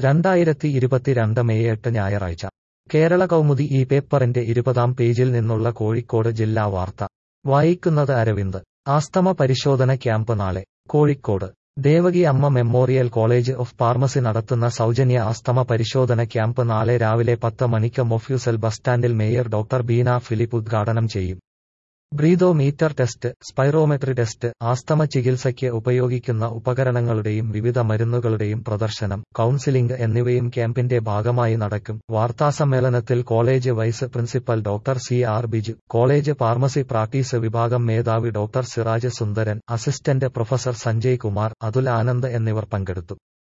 രണ്ടായിരത്തി ഇരുപത്തിരണ്ട് മെയ് എട്ട് ഞായറാഴ്ച കേരള കൗമുദി ഈ പേപ്പറിന്റെ ഇരുപതാം പേജിൽ നിന്നുള്ള കോഴിക്കോട് ജില്ലാ വാർത്ത വായിക്കുന്നത് അരവിന്ദ് ആസ്തമ പരിശോധന ക്യാമ്പ് നാളെ കോഴിക്കോട് ദേവകി അമ്മ മെമ്മോറിയൽ കോളേജ് ഓഫ് ഫാർമസി നടത്തുന്ന സൗജന്യ ആസ്തമ പരിശോധന ക്യാമ്പ് നാളെ രാവിലെ പത്ത് മണിക്ക് മൊഫ്യൂസൽ ബസ് സ്റ്റാൻഡിൽ മേയർ ഡോക്ടർ ബീന ഫിലിപ്പ് ഉദ്ഘാടനം ചെയ്യും breathometer test spirometry test asthma ചികിത്സയ്ക്ക് ഉപയോഗിക്കുന്ന ഉപകരണങ്ങളുടെയും വിവിധ മരുന്നുകളുടെയും പ്രദർശനം കൌൺസിലിംഗ് എന്നിവയും ക്യാമ്പിന്റെ ഭാഗമായി നടക്കും വാർത്താസമ്മേളനത്തിൽ college vice principal doctor C R Biju college pharmacy practice വിഭാഗം മേധാവി doctor Siraj Sundaran assistant professor Sanjay Kumar Athul Anand എന്നിവർ പങ്കെടുത്തു